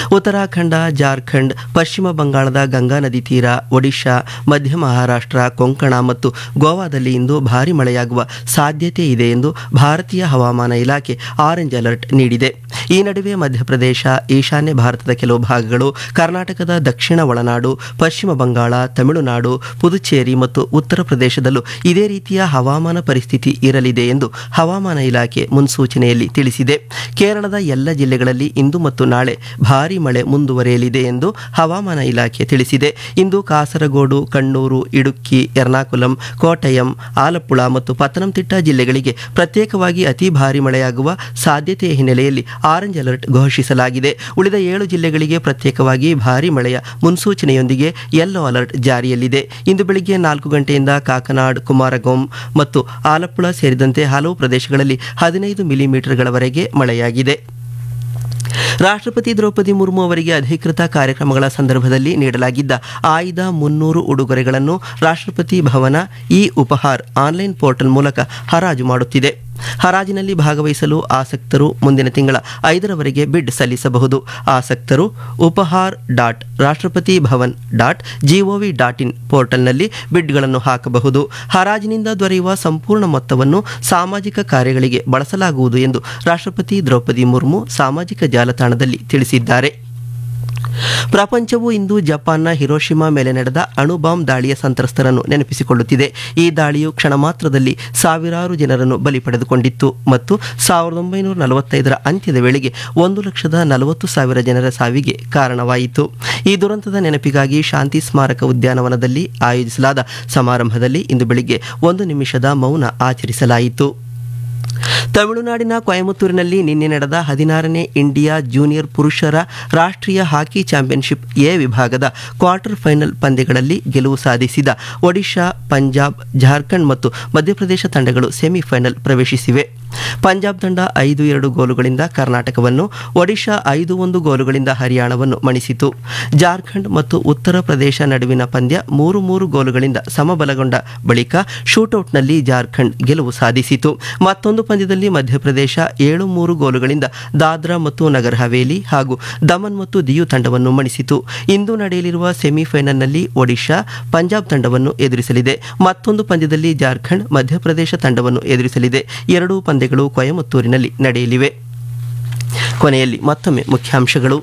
ಉತ್ತರಾಖಂಡ ಜಾರ್ಖಂಡ್ ಪಶ್ಚಿಮ ಬಂಗಾಳದ ಗಂಗಾ ನದಿ ತೀರ ಒಡಿಶಾ ಮಧ್ಯ ಮಹಾರಾಷ್ಟ್ರ ಕೊಂಕಣ ಮತ್ತು ಗೋವಾದಲ್ಲಿ ಇಂದು ಭಾರಿ ಮಳೆಯಾಗುವ ಸಾಧ್ಯತೆ ಇದೆ ಎಂದು ಭಾರತೀಯ ಹವಾಮಾನ ಇಲಾಖೆ ಆರೆಂಜ್ ಅಲರ್ಟ್ ನೀಡಿದೆ ಈ ನಡುವೆ ಮಧ್ಯಪ್ರದೇಶ ಈಶಾನ್ಯ ಭಾರತದ ಕೆಲವು ಭಾಗಗಳು ಕರ್ನಾಟಕದ ದಕ್ಷಿಣ ಒಳನಾಡು ಪಶ್ಚಿಮ ಬಂಗಾಳ ತಮಿಳುನಾಡು ಪುದುಚೇರಿ ಮತ್ತು ಉತ್ತರ ಪ್ರದೇಶದಲ್ಲೂ ಇದೇ ರೀತಿಯ ಹವಾಮಾನ ಪರಿಸ್ಥಿತಿ ಇರಲಿದೆ ಎಂದು ಹವಾಮಾನ ಇಲಾಖೆ ಮುನ್ಸೂಚನೆಯಲ್ಲಿ ತಿಳಿಸಿದೆ ಕೇರಳದ ಎಲ್ಲ ಜಿಲ್ಲೆಗಳಲ್ಲಿ ಇಂದು ಮತ್ತು ನಾಳೆ ಭಾರೀ ಮಳೆ ಮುಂದುವರಿಯಲಿದೆ ಎಂದು ಹವಾಮಾನ ಇಲಾಖೆ ತಿಳಿಸಿದೆ ಇಂದು ಕಾಸರಗೋಡು ಕಣ್ಣೂರು ಇಡುಕ್ಕಿ ಎರ್ನಾಕುಲಂ ಕೋಟಯಂ ಆಲಪ್ಪುಳ ಮತ್ತು ಪತ್ತನಂತಿಟ್ಟ ಜಿಲ್ಲೆಗಳಿಗೆ ಪ್ರತ್ಯೇಕವಾಗಿ ಅತಿ ಭಾರಿ ಮಳೆಯಾಗುವ ಸಾಧ್ಯತೆಯ ಹಿನ್ನೆಲೆಯಲ್ಲಿ ಆರೆಂಜ್ ಅಲರ್ಟ್ ಘೋಷಿಸಲಾಗಿದೆ ಉಳಿದ ಏಳು ಜಿಲ್ಲೆಗಳಿಗೆ ಪ್ರತ್ಯೇಕವಾಗಿ ಭಾರಿ ಮಳೆಯ ಮುನ್ಸೂಚನೆಯೊಂದಿಗೆ ಯೆಲ್ಲೋ ಅಲರ್ಟ್ ಜಾರಿಯಲ್ಲಿದೆ ಇಂದು ಬೆಳಿಗ್ಗೆ ನಾಲ್ಕು ಗಂಟೆಯಿಂದ ಕಾಕನಾಡ್ ಕುಮಾರಗೊಂ ಮತ್ತು ಆಲಪ್ಪುಳ ಸೇರಿದಂತೆ ಹಲವು ಪ್ರದೇಶಗಳಲ್ಲಿ ಹದಿನೈದು ಮಿಲಿಮೀಟರ್ಗಳವರೆಗೆ ಮಳೆಯಾಗಿದೆ ರಾಷ್ಟ್ರಪತಿ ದ್ರೌಪದಿ ಮುರ್ಮು ಅವರಿಗೆ ಅಧಿಕೃತ ಕಾರ್ಯಕ್ರಮಗಳ ಸಂದರ್ಭದಲ್ಲಿ ನೀಡಲಾಗಿದ್ದ ಆಯ್ದ ಮುನ್ನೂರು ಉಡುಗೊರೆಗಳನ್ನು ರಾಷ್ಟ್ರಪತಿ ಭವನ ಇ ಉಪಹಾರ್ ಆನ್ಲೈನ್ ಪೋರ್ಟಲ್ ಮೂಲಕ ಹರಾಜು ಮಾಡುತ್ತಿದೆ ಹರಾಜಿನಲ್ಲಿ ಭಾಗವಹಿಸಲು ಆಸಕ್ತರು ಮುಂದಿನ ತಿಂಗಳ ಐದರವರೆಗೆ ಬಿಡ್ ಸಲ್ಲಿಸಬಹುದು ಆಸಕ್ತರು Upahar dot Rashtrapati Bhavan dot G O V dot in ಪೋರ್ಟಲ್ನಲ್ಲಿ ಬಿಡ್ಗಳನ್ನು ಹಾಕಬಹುದು ಹರಾಜಿನಿಂದ ದೊರೆಯುವ ಸಂಪೂರ್ಣ ಮೊತ್ತವನ್ನು ಸಾಮಾಜಿಕ ಕಾರ್ಯಗಳಿಗೆ ಬಳಸಲಾಗುವುದು ಎಂದು ರಾಷ್ಟ್ರಪತಿ ದ್ರೌಪದಿ ಮುರ್ಮು ಸಾಮಾಜಿಕ ಜಾಲತಾಣದಲ್ಲಿ ತಿಳಿಸಿದ್ದಾರೆ ಪ್ರಪಂಚವು ಇಂದು ಜಪಾನ್ನ ಹಿರೋಶಿಮಾ ಮೇಲೆ ನಡೆದ ಅಣು ಬಾಂಬ್ ದಾಳಿಯ ಸಂತ್ರಸ್ತರನ್ನು ನೆನಪಿಸಿಕೊಳ್ಳುತ್ತಿದೆ ಈ ದಾಳಿಯು ಕ್ಷಣ ಮಾತ್ರದಲ್ಲಿ ಸಾವಿರಾರು ಜನರನ್ನು ಬಲಿ ಪಡೆದುಕೊಂಡಿತ್ತು ಮತ್ತು ಸಾವಿರದ ಒಂಬೈನೂರ ನಲವತ್ತೈದರ ಅಂತ್ಯದ ವೇಳೆಗೆ ಒಂದು ಲಕ್ಷದ ನಲವತ್ತು ಸಾವಿರ ಜನರ ಸಾವಿಗೆ ಕಾರಣವಾಯಿತು ಈ ದುರಂತದ ನೆನಪಿಗಾಗಿ ಶಾಂತಿ ಸ್ಮಾರಕ ಉದ್ಯಾನವನದಲ್ಲಿ ಆಯೋಜಿಸಲಾದ ಸಮಾರಂಭದಲ್ಲಿ ಇಂದು ಬೆಳಿಗ್ಗೆ ಒಂದು ನಿಮಿಷದ ಮೌನ ಆಚರಿಸಲಾಯಿತು ತಮಿಳುನಾಡಿನ ಕೊಯಮತ್ತೂರಿನಲ್ಲಿ ನಿನ್ನೆ ನಡೆದ ಹದಿನಾರನೇ ಇಂಡಿಯಾ ಜೂನಿಯರ್ ಪುರುಷರ ರಾಷ್ಟ್ರೀಯ ಹಾಕಿ ಚಾಂಪಿಯನ್ಶಿಪ್ ಎ ವಿಭಾಗದ ಕ್ವಾರ್ಟರ್ ಫೈನಲ್ ಪಂದ್ಯಗಳಲ್ಲಿ ಗೆಲುವು ಸಾಧಿಸಿದ ಒಡಿಶಾ ಪಂಜಾಬ್ ಜಾರ್ಖಂಡ್ ಮತ್ತು ಮಧ್ಯಪ್ರದೇಶ ತಂಡಗಳು ಸೆಮಿಫೈನಲ್ ಪ್ರವೇಶಿಸಿವೆ ಪಂಜಾಬ್ ತಂಡ ಐದು ಎರಡು ಗೋಲುಗಳಿಂದ ಕರ್ನಾಟಕವನ್ನು ಒಡಿಶಾ ಐದು ಒಂದು ಗೋಲುಗಳಿಂದ ಹರಿಯಾಣವನ್ನು ಮಣಿಸಿತು ಜಾರ್ಖಂಡ್ ಮತ್ತು ಉತ್ತರ ಪ್ರದೇಶ ನಡುವಿನ ಪಂದ್ಯ ಮೂರು ಮೂರು ಗೋಲುಗಳಿಂದ ಸಮಬಲಗೊಂಡ ಬಳಿಕ ಶೂಟೌಟ್ನಲ್ಲಿ ಜಾರ್ಖಂಡ್ ಗೆಲುವು ಸಾಧಿಸಿತು ಮತ್ತೊಂದು ಪಂದ್ಯದಲ್ಲಿ ಮಧ್ಯಪ್ರದೇಶ ಏಳು ಮೂರು ಗೋಲುಗಳಿಂದ ದಾದ್ರಾ ಮತ್ತು ನಗರ್ ಹವೇಲಿ ಹಾಗೂ ದಮನ್ ಮತ್ತು ದಿಯು ತಂಡವನ್ನು ಮಣಿಸಿತು ಇಂದು ನಡೆಯಲಿರುವ ಸೆಮಿಫೈನಲ್ನಲ್ಲಿ ಒಡಿಶಾ ಪಂಜಾಬ್ ತಂಡವನ್ನು ಎದುರಿಸಲಿದೆ ಮತ್ತೊಂದು ಪಂದ್ಯದಲ್ಲಿ ಜಾರ್ಖಂಡ್ ಮಧ್ಯಪ್ರದೇಶ ತಂಡವನ್ನು ಎದುರಿಸಲಿದೆ ಎರಡೂ ಪಂದ್ಯಗಳು ಕೊಯಮತ್ತೂರಿನಲ್ಲಿ ನಡೆಯಲಿವೆ ಕೊನೆಯಲ್ಲಿ ಮತ್ತೊಮ್ಮೆ ಮುಖ್ಯಾಂಶಗಳು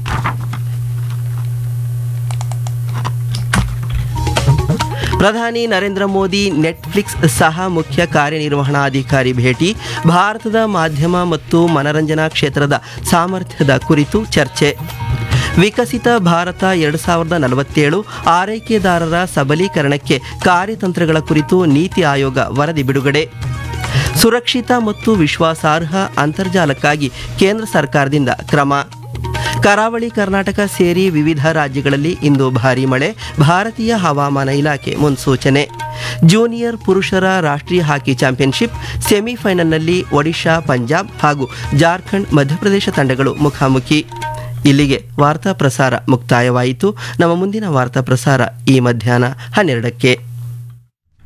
ಪ್ರಧಾನಿ ನರೇಂದ್ರ ಮೋದಿ ನೆಟ್ಫ್ಲಿಕ್ಸ್ ಸಹ ಮುಖ್ಯ ಕಾರ್ಯನಿರ್ವಹಣಾಧಿಕಾರಿ ಭೇಟಿ ಭಾರತದ ಮಾಧ್ಯಮ ಮತ್ತು ಮನರಂಜನಾ ಕ್ಷೇತ್ರದ ಸಾಮರ್ಥ್ಯದ ಕುರಿತು ಚರ್ಚೆ ವಿಕಸಿತ ಭಾರತ ಎರಡು ಸಾವಿರದ ನಲವತ್ತೇಳು ಆರೈಕೆದಾರರ ಸಬಲೀಕರಣಕ್ಕೆ ಕಾರ್ಯತಂತ್ರಗಳ ಕುರಿತು ನೀತಿ ಆಯೋಗ ವರದಿ ಬಿಡುಗಡೆ ಸುರಕ್ಷಿತ ಮತ್ತು ವಿಶ್ವಾಸಾರ್ಹ ಅಂತರ್ಜಾಲಕ್ಕಾಗಿ ಕೇಂದ್ರ ಸರ್ಕಾರದಿಂದ ಕ್ರಮ ಕರಾವಳಿ ಕರ್ನಾಟಕ ಸೇರಿ ವಿವಿಧ ರಾಜ್ಯಗಳಲ್ಲಿ ಇಂದು ಭಾರೀ ಮಳೆ ಭಾರತೀಯ ಹವಾಮಾನ ಇಲಾಖೆ ಮುನ್ಸೂಚನೆ ಜೂನಿಯರ್ ಪುರುಷರ ರಾಷ್ಟ್ರೀಯ ಹಾಕಿ ಚಾಂಪಿಯನ್ಶಿಪ್ ಸೆಮಿಫೈನಲ್ನಲ್ಲಿ ಒಡಿಶಾ ಪಂಜಾಬ್ ಹಾಗೂ ಜಾರ್ಖಂಡ್ ಮಧ್ಯಪ್ರದೇಶ ತಂಡಗಳು ಮುಖಾಮುಖಿ ಇಲ್ಲಿಗೆ ವಾರ್ತಾ ಪ್ರಸಾರ ಮುಕ್ತಾಯವಾಯಿತು ನಮ್ಮ ಮುಂದಿನ ವಾರ್ತಾ ಪ್ರಸಾರ ಈ ಮಧ್ಯಾಹ್ನ ಹನ್ನೆರಡಕ್ಕೆ